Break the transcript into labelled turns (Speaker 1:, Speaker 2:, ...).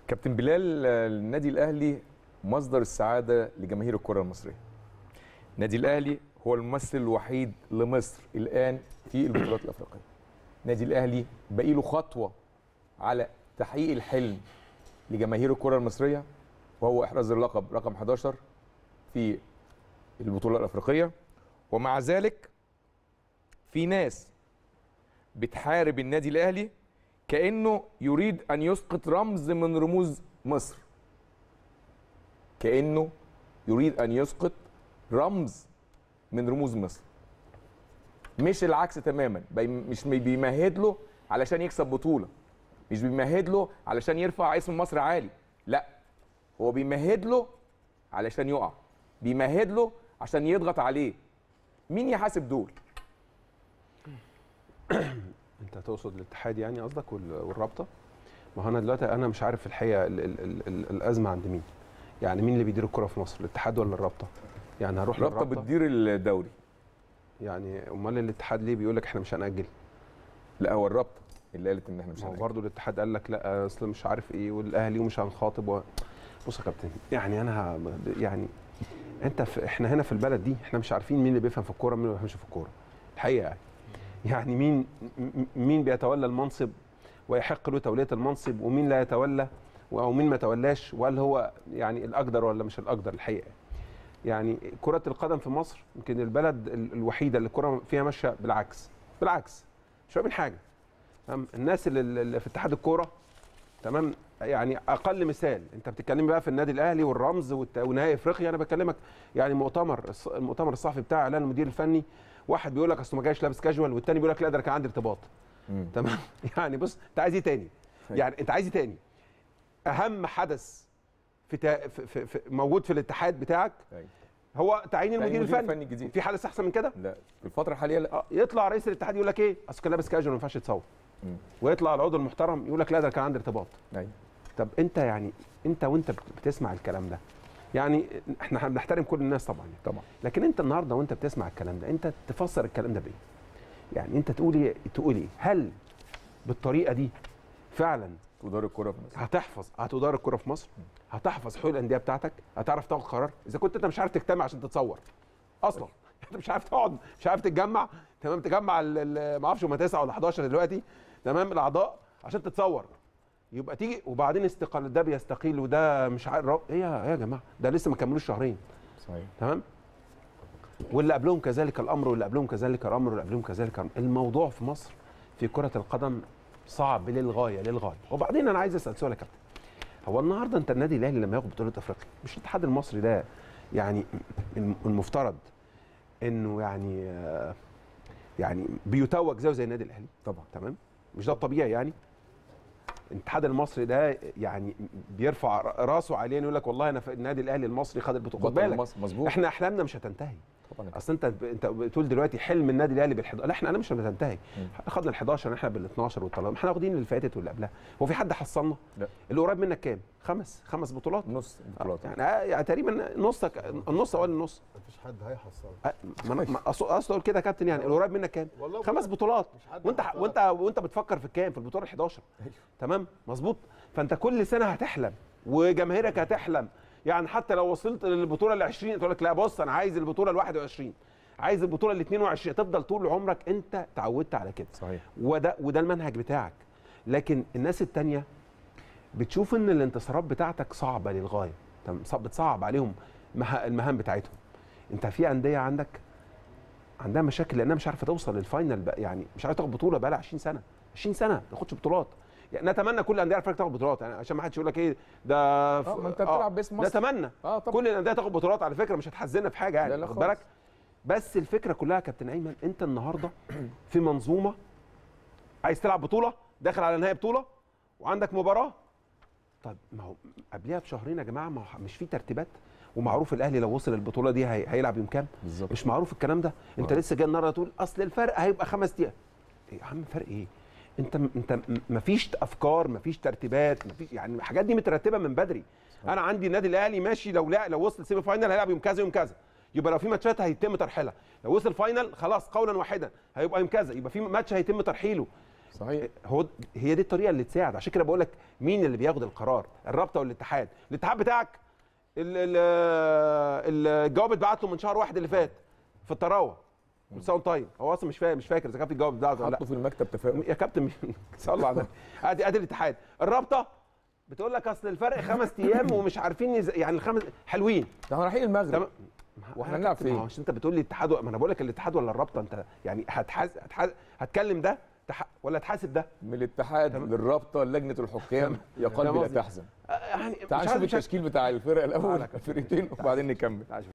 Speaker 1: كابتن بلال آه، النادي الاهلي مصدر السعاده لجماهير الكره المصريه النادي الاهلي هو الممثل الوحيد لمصر الان في البطولات الافريقيه النادي الاهلي باقي له خطوه على تحقيق الحلم لجماهير الكره المصريه وهو احراز اللقب رقم 11 في البطوله الافريقيه ومع ذلك في ناس بتحارب النادي الاهلي كانه يريد ان يسقط رمز من رموز مصر كانه يريد ان يسقط رمز من رموز مصر مش العكس تماما بي- مش بيمهد له علشان يكسب بطوله مش بيمهد له علشان يرفع اسم مصر عالي لا هو بيمهد له علشان يقع بيمهد له عشان يضغط عليه مين يحاسب دول
Speaker 2: انت تقصد الاتحاد يعني قصدك وال- والرابطه ما هو انا دلوقتي انا مش عارف الحقيقه ال ال ال ال الازمه عند مين يعني مين اللي بيدير الكره في مصر الاتحاد ولا الرابطه يعني هروح
Speaker 1: الرابطه
Speaker 2: للرابطه
Speaker 1: بتدير الدوري
Speaker 2: يعني امال الاتحاد ليه بيقول لك احنا مش هنأجل
Speaker 1: لا هو الرابطه اللي قالت ان احنا مش
Speaker 2: ما هو
Speaker 1: هنأجل.
Speaker 2: برضه الاتحاد قال لك لا اصل مش عارف ايه والاهلي ومش هنخاطب و... بص يا كابتن يعني انا ه... يعني انت في... احنا هنا في البلد دي احنا مش عارفين مين اللي بيفهم في الكوره مين اللي ما بيفهمش في الكوره الحقيقه يعني يعني مين م- مين بيتولى المنصب ويحق له توليه المنصب ومين لا يتولى او مين ما تولاش وهل هو يعني الاقدر ولا مش الاقدر الحقيقه يعني كره القدم في مصر يمكن البلد ال- الوحيده اللي الكره فيها ماشيه بالعكس بالعكس مش فاهمين حاجه تمام الناس اللي, اللي في اتحاد الكوره تمام يعني اقل مثال انت بتتكلم بقى في النادي الاهلي والرمز والت- ونهائي افريقيا انا بكلمك يعني مؤتمر الص- المؤتمر الصحفي بتاع اعلان المدير الفني واحد بيقول لك اصل ما جايش لابس كاجوال والتاني بيقول لك لا ده أنا كان عندي ارتباط
Speaker 1: مم.
Speaker 2: تمام يعني بص انت عايز ايه تاني
Speaker 1: أيوة.
Speaker 2: يعني انت عايز ايه تاني اهم حدث في, تا... في, في, في موجود في الاتحاد بتاعك
Speaker 1: أيوة.
Speaker 2: هو تعيين
Speaker 1: تعيين
Speaker 2: المدير
Speaker 1: المدير
Speaker 2: الفني
Speaker 1: الفني الجديد.
Speaker 2: في حدث احسن من كده
Speaker 1: لا في الفتره الحاليه لا
Speaker 2: اه يطلع رئيس الاتحاد يقول لك ايه اصل كان لابس كاجوال ما ينفعش يتصور
Speaker 1: مم.
Speaker 2: ويطلع العضو المحترم يقول لك لا ده كان عندي ارتباط
Speaker 1: ايوه
Speaker 2: طب انت يعني انت وانت بت- بتسمع الكلام ده يعني احنا بنحترم كل الناس طبعا يعني.
Speaker 1: طبعا
Speaker 2: لكن انت النهارده وانت بتسمع الكلام ده انت تفسر الكلام ده بايه يعني انت تقول ايه تقول ايه هل بالطريقه دي فعلا
Speaker 1: تدار الكره في مصر
Speaker 2: هتحفظ هتدار الكره في مصر هتحفظ حقوق الانديه بتاعتك هتعرف تاخد قرار اذا كنت انت مش عارف تجتمع عشان تتصور اصلا انت مش عارف تقعد مش عارف تتجمع تمام تجمع ال- ال- ما اعرفش هم 9 ولا 11 دلوقتي تمام الاعضاء عشان تتصور يبقى تيجي وبعدين استقال ده بيستقيل وده مش عارف ايه يا إيه يا جماعه ده لسه ما كملوش شهرين
Speaker 1: صحيح
Speaker 2: تمام واللي قبلهم كذلك الامر واللي قبلهم كذلك الامر واللي قبلهم كذلك الامر الموضوع في مصر في كره القدم صعب للغايه للغايه وبعدين انا عايز اسال سؤال يا كابتن هو النهارده انت النادي الاهلي لما ياخد بطوله افريقيا مش الاتحاد المصري ده يعني الم- المفترض انه يعني آه، يعني بيتوج زيه زي النادي الاهلي
Speaker 1: طبعا
Speaker 2: تمام مش ده الطبيعي يعني الاتحاد المصري ده يعني بيرفع راسه علينا يقول لك والله انا في النادي الاهلي المصري خد البطوله خد
Speaker 1: بطل
Speaker 2: بالك
Speaker 1: مصر مظبوط
Speaker 2: احنا احلامنا مش هتنتهي
Speaker 1: طبعا
Speaker 2: اصل انت انت بتقول دلوقتي حلم النادي الاهلي بال11 لا احنا انا مش هتنتهي
Speaker 1: مم.
Speaker 2: خدنا ال11 احنا بال12 وال13 احنا واخدين اللي فاتت واللي قبلها هو في حد حصلنا
Speaker 1: لا.
Speaker 2: اللي قريب منك كام خمس خمس بطولات
Speaker 1: نص البطولات
Speaker 2: يعني آه، يعني تقريبا نصك النص اولا النص
Speaker 3: مفيش حد هيحصل
Speaker 2: آه، ما انا ما أقصد- اقصد اقول كده يا كابتن يعني اللي قريب منك كام
Speaker 3: والله
Speaker 2: خمس
Speaker 3: بقول
Speaker 2: بطولات
Speaker 3: مش حد
Speaker 2: وانت
Speaker 3: هيحصل.
Speaker 2: وانت وانت بتفكر في كام في البطوله ال11
Speaker 1: أيوه.
Speaker 2: تمام مظبوط فانت كل سنه هتحلم وجماهيرك هتحلم يعني حتى لو وصلت للبطوله ال 20 تقول لك لا بص انا عايز البطوله ال 21 عايز البطوله ال 22 تفضل طول عمرك انت تعودت على كده
Speaker 1: صحيح
Speaker 2: وده وده المنهج بتاعك لكن الناس التانية بتشوف ان الانتصارات بتاعتك صعبه للغايه تمام صعب- بتصعب عليهم مه- المهام بتاعتهم انت في انديه عندك عندها مشاكل لانها مش عارفه توصل للفاينل بقى يعني مش عارفه تاخد بطوله بقى لها 20 سنه 20 سنه ما تاخدش بطولات يعني نتمنى كل الانديه عارفه تاخد بطولات يعني عشان ما حدش يقول لك ايه ده ف-
Speaker 1: اه ما انت بتلعب باسم مصر
Speaker 2: نتمنى
Speaker 1: اه طبعا
Speaker 2: كل الانديه تاخد بطولات على فكره مش هتحزننا في حاجه
Speaker 1: لا،
Speaker 2: يعني
Speaker 1: لا
Speaker 2: واخد
Speaker 1: خالص.
Speaker 2: بالك بس الفكره كلها يا كابتن ايمن انت النهارده في منظومه عايز تلعب بطوله داخل على نهائي بطوله وعندك مباراه طب ما هو قبلها بشهرين يا جماعه ما هو مش في ترتيبات ومعروف الاهلي لو وصل البطوله دي هي... هيلعب يوم كام
Speaker 1: بالظبط
Speaker 2: مش معروف الكلام ده انت
Speaker 1: معروف.
Speaker 2: لسه جاي النهارده تقول اصل الفرق هيبقى خمس دقيقه إيه يا عم فرق ايه انت انت م- مفيش افكار مفيش ترتيبات مفيش يعني الحاجات دي مترتبه من بدري انا عندي النادي الاهلي ماشي لو لا لو وصل سيمي فاينل هيلعب يوم كذا يوم كذا يبقى لو في ماتشات هيتم ترحيلها لو وصل فاينل خلاص قولا واحدا هيبقى يوم كذا يبقى في ماتش هيتم ترحيله
Speaker 1: صحيح
Speaker 2: هو هي دي الطريقه اللي تساعد عشان كده بقول لك مين اللي بياخد القرار الرابطه والاتحاد الاتحاد بتاعك ال- ال- الجواب اتبعت له من شهر واحد اللي فات في الطراوه كل سنه وأنت طيب هو اصلا مش فاكر مش فاكر اذا كان في الجواب اتبعت ولا لا
Speaker 1: حطه في المكتب تفاؤل
Speaker 2: يا كابتن مين صلوا على النبي ادي ادي الاتحاد الرابطه بتقول لك اصل الفرق خمس ايام ومش عارفين يز... يعني الخمس حلوين
Speaker 1: ده احنا رايحين المغرب
Speaker 2: تمام
Speaker 1: واحنا
Speaker 2: يا
Speaker 1: هنلعب
Speaker 2: كابتن، ما
Speaker 1: فين؟
Speaker 2: هو عشان انت بتقول لي اتحاد و- ما انا بقول لك الاتحاد ولا الرابطه انت يعني هتحاز... هتحاز... هتكلم ده تح... ولا تحاسب ده
Speaker 1: من الاتحاد
Speaker 2: تمام.
Speaker 1: للرابطه لجنه الحكام يا
Speaker 2: تمام
Speaker 1: قلبي لا
Speaker 2: قصدي.
Speaker 1: تحزن
Speaker 2: آه، يعني
Speaker 1: تعال
Speaker 2: مش
Speaker 1: نشوف
Speaker 2: عارف- مش عارف-
Speaker 1: التشكيل بتاع الفرق الاول
Speaker 2: تعالى يا كابتن.
Speaker 1: الفرقتين وبعدين نكمل
Speaker 2: تعال شوف.